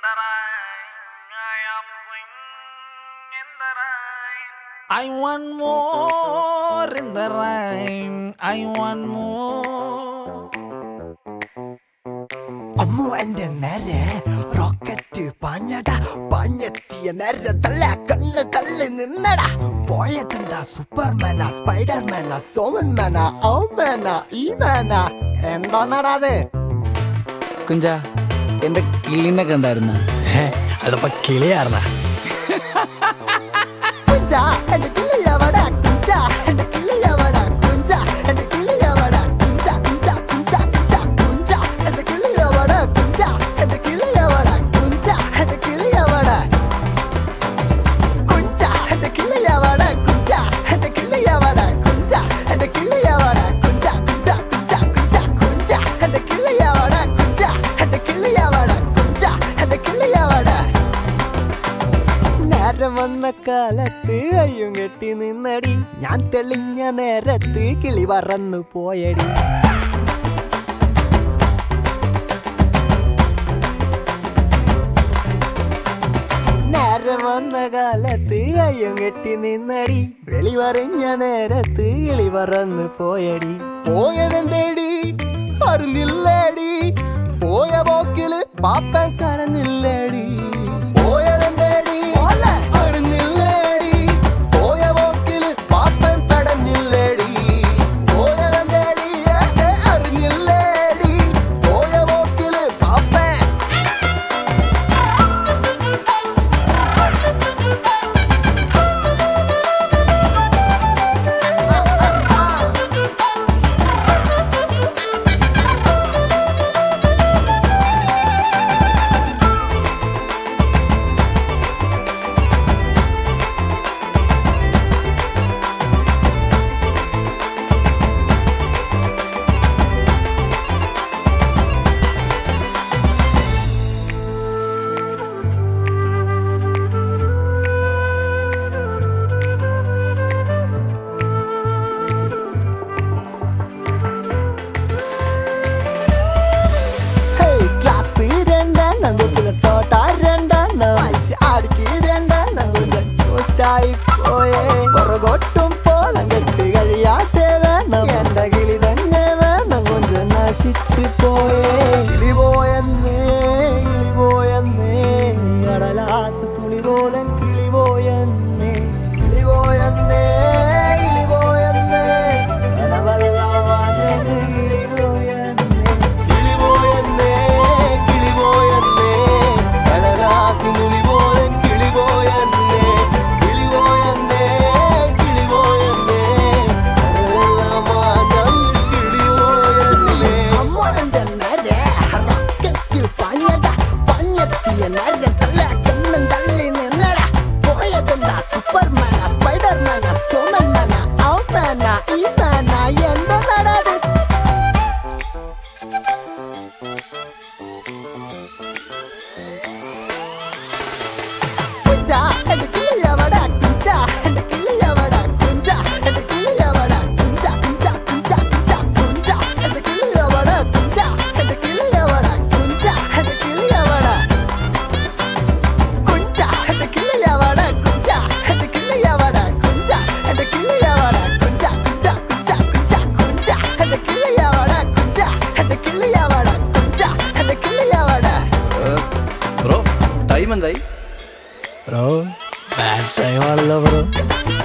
the rain. I am swinging in the rain. I want more in the rain. I want more. Ammu എന്റെ നേരെ rocket പാഞ്ഞടാ പാഞ്ഞെത്തിയ നേരെ തല്ല കണ്ണ് കല്ല് നിന്നടാ പോയതെന്താ സൂപ്പർമാനാ സ്പൈഡർമാനാ സോമൻമാനാ ഓമേനാ ഈ മാനാ എന്താണടാ അത് കുഞ്ച എന്റെ കിളിനെ കണ്ടായിരുന്ന അതിപ്പോ കിളിയാർന്ന കുഞ്ച എന്റെ കിളിയവടാ കുഞ്ച എന്റെ കിളിയവടാ കുഞ്ച എന്റെ കിളിയവടാ കുഞ്ച കുഞ്ച കുഞ്ച കുഞ്ച കുഞ്ച എന്റെ കിളിയവടാ കുഞ്ച എന്റെ കിളിയവടാ കുഞ്ച എന്റെ കിളിയവടാ കുഞ്ച എന്റെ കിളിയവടാ കുഞ്ച എന്റെ കിളിയവടാ കുഞ്ച എന്റെ കിളിയവടാ കുഞ്ച കുഞ്ച കുഞ്ച കുഞ്ച കുഞ്ച എന്റെ കിളിയവടാ കുഞ്ച എന്റെ കിളിയവടാ കുഞ്ച എന്റെ കിളിയവടാ നേരം വന്ന കാലത്ത് അയ്യും കെട്ടി നിന്നടി ഞാൻ തെളിഞ്ഞ നേരത്ത് കിളി പറന്നു പോയടി നേരം വന്ന കാലത്ത് അയ്യം കെട്ടി നിന്നടി വെളി പറഞ്ഞ നേരത്ത് കിളി പറന്നു പോയടി പോയതെന്തേടി അറിഞ്ഞില്ലേടി പോയ പോക്കില് പാപ്പൻ കരഞ്ഞില്ലേടി പോയതെന്തേടി അറിഞ്ഞില്ലേടി പോയ പോക്കില് പാപ്പൻ തടഞ്ഞില്ലേടി പോയതെന്തേടി ഏ, ഏ, അറിഞ്ഞില്ലേടി പോയ പോക്കില് പാപ്പൻ Hey, class രണ്ടെണ്ണം കുട്ടികളെ സോട്ട രണ്ടെണ്ണം അടിച്ച് അടുക്കി രണ്ടെണ്ണം കുട്ടികൾ പോസ്റ്റായി പോയേ പുറകോട്ടും പോണം കെട്ട് കഴിയാതെ വേണം എന്റെ കിളി തന്നെ വേണം കൊഞ്ചം നശിച്ചു പോയേ കിളി പോയെന്നേ കിളി പോയെന്നേ കടലാസ് തുണി പോലൻ കിളി പോയെന്നേ കിളി പോയെന്നേ കിളി പോയെന്നേ കനവല്ലാവാനേ കിളി പോയെന്നേ കിളി പോയെന്നേ കിളി പോയെന്നേ കടലാസ് തുണി പോലൻ കിളി പോയെന്നേ കിളി പോയെന്നേ കിളി പോയെന്നേ കനവല്ലാവാനേ കിളി പോയെന്നേ അമ്മോന്റെ നേരെ റോക്കറ്റ് പാഞ്ഞടാ പാഞ്ഞെത്തിയ നേരെ തല്ല കണ്ണും തള്ളി നിന്നടാ പോയതെന്താ സൂപ്പർമാനാ സ്പൈഡർമാനാ സോമൻമാനാ ഔമാനാ ഈ മാനാ എന്താ നടാത് കുഞ്ച എന്റെ കിളിയവടാ കുഞ്ച എന്റെ കിളിയവടാ കുഞ്ച എന്റെ കിളിയവടാ കുഞ്ച കുഞ്ച കുഞ്ച കുഞ്ച കുഞ്ച എന്റെ കിളിയവടാ കുഞ്ച എന്റെ കിളിയവടാ കുഞ്ച എന്റെ കിളിയവടാ കുഞ്ച എന്റെ കിളിയവടാ കുഞ്ച എന്റെ കിളിയവടാ കുഞ്ച എന്റെ കിളിയവടാ കുഞ്ച കുഞ്ച കുഞ്ച കുഞ്ച കുഞ്ച എന്റെ കിളിയവടാ കുഞ്ച എന്റെ കിളിയവടാ കുഞ്ച എന്റെ കിളിയവടാ ബ്രോ ടൈം എന്തായി ബ്രോ ബാഡ് ടൈം ആണല്ലോ ബ്രോ